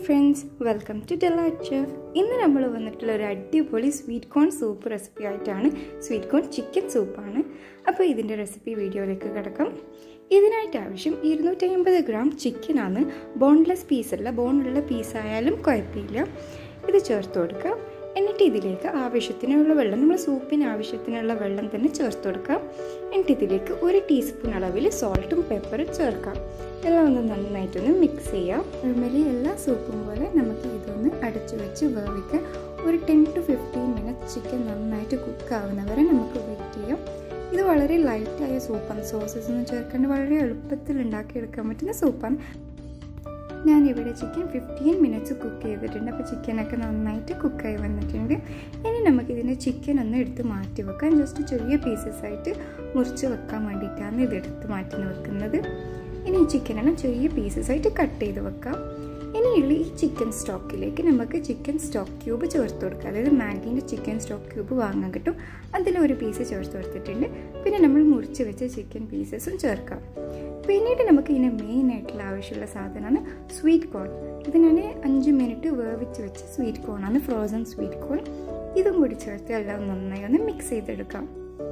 friends welcome to delight chef ഇന്ന് നമ്മൾ വന്നിട്ടുള്ള ഒരു അടിപൊളി സ്വീറ്റ് കോൺ സൂപ്പ് റെസിപ്പി ആയിട്ടാണ് സ്വീറ്റ് കോൺ ചിക്കൻ സൂപ്പാണ് അപ്പോൾ ഇതിൻ്റെ റെസിപ്പി വീഡിയോയിലേക്ക് കിടക്കാം ഇതിനായിട്ട് ആവശ്യം ഇരുന്നൂറ്റി അമ്പത് ഗ്രാം ചിക്കനാണ് ബോൺലെസ് പീസല്ല ബോണുള്ള പീസായാലും കുഴപ്പമില്ല ഇത് ചേർത്ത് കൊടുക്കുക എന്നിട്ട് ഇതിലേക്ക് ആവശ്യത്തിനുള്ള വെള്ളം നമ്മൾ സൂപ്പിന് ആവശ്യത്തിനുള്ള വെള്ളം തന്നെ ചേർത്ത് കൊടുക്കാം എന്നിട്ട് ഇതിലേക്ക് ഒരു ടീസ്പൂൺ അളവിൽ സോൾട്ടും പെപ്പറും ചേർക്കാം എല്ലാം ഒന്ന് നന്നായിട്ടൊന്ന് മിക്സ് ചെയ്യാം നോർമലി എല്ലാ സൂപ്പും പോലെ നമുക്ക് ഇതൊന്ന് അടച്ചു വെച്ച് വേവിക്കാം ഒരു ten to fifteen minutes chicken നന്നായിട്ട് കുക്ക് ആവുന്നവരെ നമുക്ക് വെയിറ്റ് ചെയ്യാം ഇത് വളരെ ലൈറ്റായ സൂപ്പാണ് സോസസ് ഒന്നും ചേർക്കാണ്ട് വളരെ എളുപ്പത്തിൽ ഉണ്ടാക്കിയെടുക്കാൻ പറ്റുന്ന സൂപ്പാണ് ഞാനിവിടെ ചിക്കൻ ഫിഫ്റ്റീൻ മിനിറ്റ്സ് കുക്ക് ചെയ്തിട്ടുണ്ട് അപ്പോൾ ചിക്കനൊക്കെ നന്നായിട്ട് കുക്കായി വന്നിട്ടുണ്ട് ഇനി നമുക്കിതിൻ്റെ ചിക്കൻ ഒന്ന് എടുത്ത് മാറ്റി വെക്കാം ജസ്റ്റ് ചെറിയ പീസസ് ആയിട്ട് മുറിച്ച് വെക്കാൻ വേണ്ടിയിട്ടാണ് ഇത് എടുത്ത് മാറ്റി വെക്കുന്നത് ഇനി ഈ ചിക്കനെല്ലാം ചെറിയ പീസസ് ആയിട്ട് കട്ട് ചെയ്ത് വെക്കാം ഇനിയുള്ള ഈ ചിക്കൻ സ്റ്റോക്കിലേക്ക് നമുക്ക് ചിക്കൻ സ്റ്റോക്ക് ക്യൂബ് ചേർത്ത് കൊടുക്കുക അതായത് മാഗീൻ്റെ ചിക്കൻ സ്റ്റോക്ക് ക്യൂബ് വാങ്ങാൻ കിട്ടും അതിലൊരു പീസ് ചേർത്ത് കൊടുത്തിട്ടുണ്ട് പിന്നെ നമ്മൾ മുറിച്ച് വെച്ച ചിക്കൻ പീസസും ചേർക്കാം പിന്നീട് നമുക്ക് ഇതിന് മെയിൻ ആയിട്ടുള്ള ആവശ്യമുള്ള സാധനമാണ് സ്വീറ്റ് കോൺ ഇത് ഞാൻ അഞ്ച് മിനിറ്റ് വേവിച്ച് വെച്ച സ്വീറ്റ് കോണാണ് ഫ്രോസൺ സ്വീറ്റ് കോൺ ഇതും കൂടി ചേർത്ത് എല്ലാം നന്നായി ഒന്ന് മിക്സ് ചെയ്തെടുക്കാം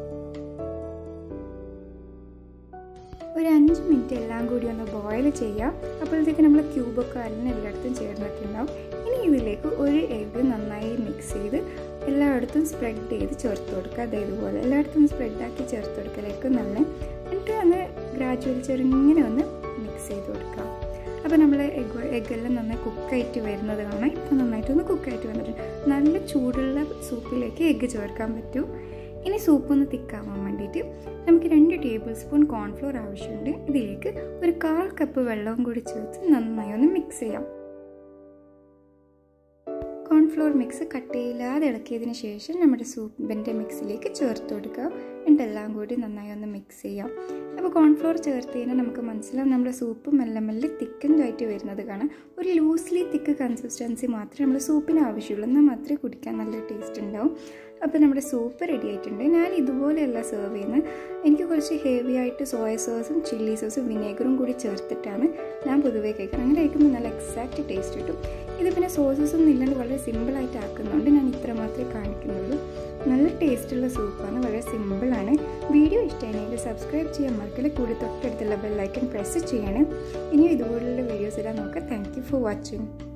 ഒരു അഞ്ച് മിനിറ്റ് എല്ലാം കൂടി ഒന്ന് ബോയിൽ ചെയ്യാം അപ്പോഴത്തേക്ക് നമ്മൾ ക്യൂബൊക്കെ അല്ല എല്ലായിടത്തും ചേർന്നിട്ടുണ്ടാവും ഇനി ഇതിലേക്ക് ഒരു എഗ്ഗ് നന്നായി മിക്സ് ചെയ്ത് എല്ലായിടത്തും സ്പ്രെഡ് ചെയ്ത് ചേർത്ത് കൊടുക്കുക അതായത് ഇതുപോലെ എല്ലായിടത്തും സ്പ്രെഡാക്കി ചേർത്ത് കൊടുക്കലേക്ക് നല്ല എന്നിട്ട് ഒന്ന് ഗ്രാജുവലി ചെറുങ്ങനെ ഒന്ന് മിക്സ് ചെയ്ത് കൊടുക്കാം അപ്പോൾ നമ്മൾ എഗ് എഗ്ഗെല്ലാം നന്നായി കുക്കായിട്ട് വരുന്നത് കാണാം ഇപ്പോൾ നന്നായിട്ടൊന്ന് കുക്കായിട്ട് വന്നിട്ടുണ്ട് നല്ല ചൂടുള്ള സൂപ്പിലേക്ക് എഗ്ഗ് ചേർക്കാൻ പറ്റും ഇനി സൂപ്പ് ഒന്ന് തിക്കാവാൻ വേണ്ടിയിട്ട് നമുക്ക് രണ്ട് ടേബിൾ സ്പൂൺ കോൺഫ്ലോർ ആവശ്യമുണ്ട് ഇതിലേക്ക് ഒരു കാൽ കപ്പ് വെള്ളവും കൂടി ചേർത്ത് നന്നായി ഒന്ന് മിക്സ് ചെയ്യാം കോൺഫ്ലോർ മിക്സ് കട്ടയില്ലാതെ ഇളക്കിയതിന് ശേഷം നമ്മുടെ സൂപ്പിൻ്റെ മിക്സിലേക്ക് ചേർത്ത് കൊടുക്കുക എന്നിട്ട് എല്ലാം കൂടി നന്നായി ഒന്ന് മിക്സ് ചെയ്യാം അപ്പോൾ കോൺഫ്ലോർ ചേർത്ത് കഴിഞ്ഞാൽ നമുക്ക് മനസ്സിലാവും നമ്മുടെ സൂപ്പ് മെല്ലെ മെല്ലെ തിക്കൻഡായിട്ട് വരുന്നത് കാണാം ഒരു ലൂസ്ലി തിക്ക് കൺസിസ്റ്റൻസി മാത്രമേ നമ്മൾ സൂപ്പിന് ആവശ്യമുള്ളൂ എന്നാൽ മാത്രമേ കുടിക്കാൻ നല്ല ടേസ്റ്റ് ഉണ്ടാവും അപ്പോൾ നമ്മുടെ സൂപ്പ് റെഡി ആയിട്ടുണ്ട് ഞാൻ ഇതുപോലെയല്ല സെർവ് ചെയ്യുന്നത് എനിക്ക് കുറച്ച് ഹെവി ആയിട്ട് സോയ സോസും ചില്ലി സോസും വിനേഗറും കൂടി ചേർത്തിട്ടാണ് ഞാൻ പൊതുവേ കഴിക്കുന്നത് അങ്ങനെ കഴിക്കുമ്പോൾ നല്ല എക്സാക്റ്റ് ടേസ്റ്റ് കിട്ടും ഇത് പിന്നെ സോസസ് ഒന്നും ഇല്ലാണ്ട് വളരെ സിമ്പിളായിട്ട് ആക്കുന്നതുകൊണ്ട് ഞാൻ ഇത്ര മാത്രമേ കാണിക്കുന്നുള്ളൂ നല്ല ടേസ്റ്റുള്ള സൂപ്പാണ് വളരെ സിമ്പിളാണ് വീഡിയോ ഇഷ്ടമാണെങ്കിൽ സബ്സ്ക്രൈബ് ചെയ്യാൻ മറക്കല് കൂടി തൊട്ടടുത്തുള്ള ബെല്ലൈക്കൺ പ്രസ് ചെയ്യണം ഇനിയും ഇതുപോലുള്ള വീഡിയോസ് എല്ലാം നോക്കാം താങ്ക് യു ഫോർ വാച്ചിങ്